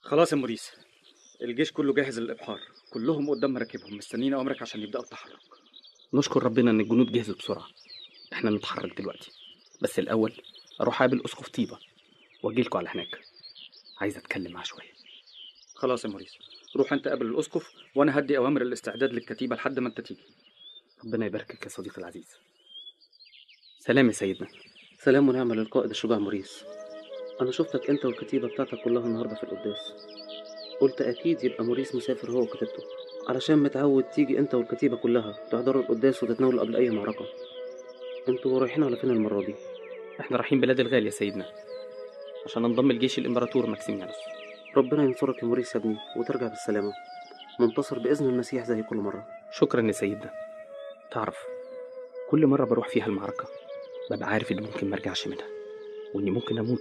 خلاص يا موريس الجيش كله جاهز للإبحار كلهم قدام مراكبهم مستنيين أوامرك عشان يبدأوا التحرك نشكر ربنا ان الجنود جهزت بسرعه احنا نتحرك دلوقتي بس الاول اروح اقابل اسقف طيبه واجيلكوا على هناك عايز اتكلم معاه شويه خلاص يا موريس روح أنت قابل الأسقف وأنا هدي أوامر الاستعداد للكتيبة لحد ما أنت تيجي ربنا يباركك يا صديقي العزيز سلام يا سيدنا سلام ونعمة للقائد الشجاع موريس أنا شفتك أنت والكتيبة بتاعتك كلها النهاردة في القداس قلت أكيد يبقى موريس مسافر هو وكتيبته علشان متعود تيجي أنت والكتيبة كلها تحضروا القداس وتتناولوا قبل أي معركة انتوا رايحين على فين المرة دي؟ احنا رايحين بلاد الغال يا سيدنا عشان ننضم لجيش الامبراطور ماكسيميانوس ربنا ينصرك يا موريس يا ابني وترجع بالسلامة منتصر بإذن المسيح زي كل مرة شكرا يا سيدنا تعرف كل مرة بروح فيها المعركة ببقى عارف إني ممكن مرجعش منها وإني ممكن أموت